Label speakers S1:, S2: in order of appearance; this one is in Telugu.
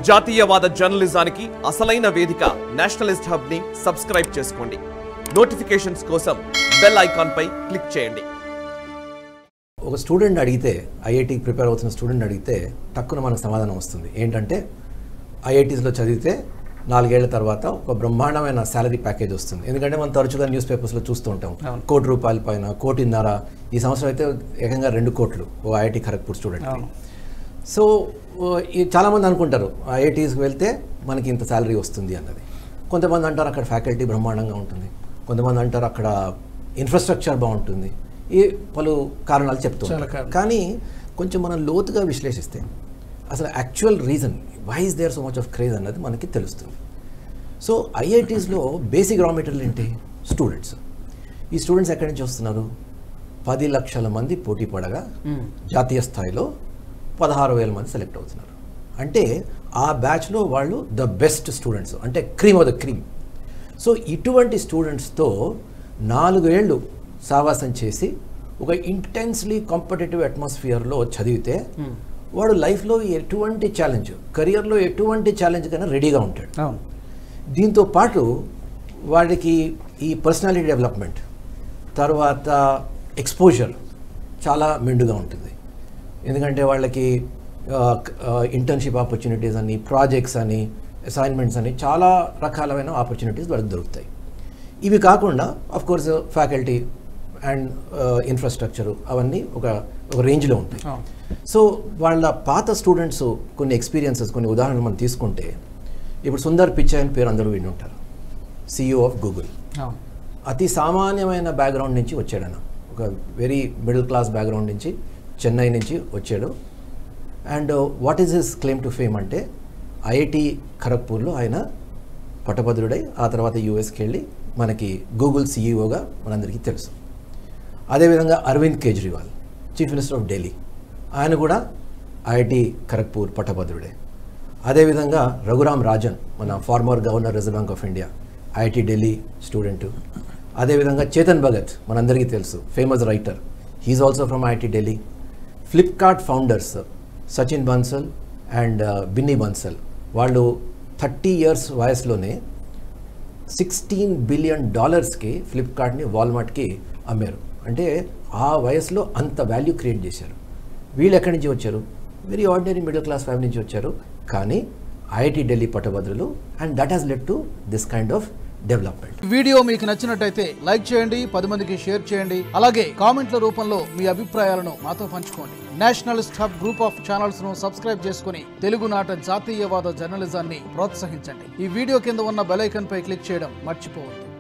S1: జాతీయవాద జర్నలిజానికి అసలైన వేదిక నేషనలిస్ట్ హబ్ ని సబ్స్క్రైబ్ చేసుకోండి నోటిఫికేషన్స్ కోసం బెల్ ఐకాన్ పై క్లిక్ చేయండి
S2: ఒక స్టూడెంట్ అడిగితే ఐఐటికి ప్రిపేర్ అవుతున్న స్టూడెంట్ అడిగితే టక్కున మనకు సమాధానం వస్తుంది ఏంటంటే ఐఐటీస్లో చదివితే నాలుగేళ్ల తర్వాత ఒక బ్రహ్మాండమైన శాలరీ ప్యాకేజ్ వస్తుంది ఎందుకంటే మనం తరచుగా న్యూస్ పేపర్స్లో చూస్తూ ఉంటాం కోటి రూపాయల పైన కోటిన్నర ఈ సంవత్సరం అయితే ఏకంగా రెండు కోట్లు ఓ ఐఐటి ఖరగ్పూర్ స్టూడెంట్ సో ఓ, ఈ చాలామంది అనుకుంటారు ఐఐటీస్కి వెళ్తే మనకి ఇంత శాలరీ వస్తుంది అన్నది కొంతమంది అంటారు అక్కడ ఫ్యాకల్టీ బ్రహ్మాండంగా ఉంటుంది కొంతమంది అంటారు అక్కడ ఇన్ఫ్రాస్ట్రక్చర్ బాగుంటుంది ఈ పలు కారణాలు చెప్తూ ఉంటారు. కానీ కొంచెం మనం లోతుగా విశ్లేషిస్తే అసలు actual reason why is there so much of craze అన్నది మనకి తెలుస్తుంది సో ఐఐటీస్లో బేసిక్ రా మెటీరియల్ ఏంటి స్టూడెంట్స్ ఈ స్టూడెంట్స్ ఎక్కడి నుంచి వస్తున్నారు పది లక్షల మంది పోటీ పడగా జాతీయ స్థాయిలో పదహారు వేల మంది సెలెక్ట్ అవుతున్నారు అంటే ఆ బ్యాచ్లో వాళ్ళు ద బెస్ట్ స్టూడెంట్స్ అంటే cream of the cream so ఇటువంటి స్టూడెంట్స్తో నాలుగు ఏళ్ళు సావాసం చేసి ఒక ఇంటెన్స్లీ కాంపిటేటివ్ అట్మాస్ఫియర్లో చదివితే వాడు లైఫ్లో ఎటువంటి ఛాలెంజ్ కెరియర్లో ఎటువంటి ఛాలెంజ్ కన్నా రెడీగా ఉంటాడు
S3: అవును
S2: దీంతో పాటు వాడికి ఈ పర్సనాలిటీ డెవలప్మెంట్ తర్వాత ఎక్స్పోజర్ చాలా మెండుగా ఉంటుంది ఎందుకంటే వాళ్ళకి ఇంటర్న్షిప్ ఆపర్చునిటీస్ అని ప్రాజెక్ట్స్ అని అసైన్మెంట్స్ అని చాలా రకాలైన ఆపర్చునిటీస్ వాళ్ళకి దొరుకుతాయి ఇవి కాకుండా of course faculty and infrastructure అవన్నీ ఒక ఒక రేంజ్లో ఉంటాయి సో వాళ్ళ పాత స్టూడెంట్స్ కొన్ని ఎక్స్పీరియన్సెస్ కొన్ని ఉదాహరణలు మనం తీసుకుంటే ఇప్పుడు సుందర్ పిచ్చై అని పేరు అందరూ విని ఉంటారు సిఇఓ ఆఫ్ గూగుల్
S3: అవును
S2: అతి సామాన్యమైన బ్యాక్గ్రౌండ్ నుంచి వచ్చాడన్న ఒక వెరీ మిడిల్ క్లాస్ బ్యాక్గ్రౌండ్ నుంచి చెన్నై నుంచి వచ్చాడు and what is his claim to fame అంటే ఐఐటి ఖరగ్పూర్లో ఆయన పట్టభద్రుడై ఆ తర్వాత యూఎస్కి వెళ్ళి మనకి గూగుల్ సీఈఓగా మనందరికీ తెలుసు అదేవిధంగా Arvind Kejriwal chief minister of Delhi ఆయన కూడా ఐఐటి ఖరగ్పూర్ పట్టభద్రుడే అదేవిధంగా రఘురామ్ రాజన్ మన former governor Reserve Bank of India IIT Delhi student అదేవిధంగా చేతన్ భగత్ మనందరికీ తెలుసు famous writer he is also from IIT Delhi Flipkart founders Sachin Bansal and Binny Bansal వాళ్ళు థర్టీ ఇయర్స్ వయసులోనే సిక్స్టీన్ బిలియన్ డాలర్స్కి ఫ్లిప్కార్ట్ని వాల్మార్ట్కి అమ్మారు అంటే ఆ వయసులో అంత వాల్యూ క్రియేట్ చేశారు వీళ్ళు ఎక్కడి నుంచి వచ్చారు very ordinary middle class family నుంచి వచ్చారు కానీ ఐఐటి ఢిల్లీ పట్టభద్రులు and that has led to this kind of development
S3: video మీకు నచ్చినట్టయితే లైక్ చేయండి పది మందికి షేర్ చేయండి అలాగే కామెంట్ల రూపంలో మీ అభిప్రాయాలను మాతో పంచుకోండి nationalist hub group of channels ను సబ్స్క్రైబ్ చేసుకుని తెలుగునాట జాతీయవాద జర్నలిజాన్ని ప్రోత్సహించండి ఈ వీడియో కింద ఉన్న బెల్ ఐకాన్ పై క్లిక్ చేయడం మర్చిపోవద్దు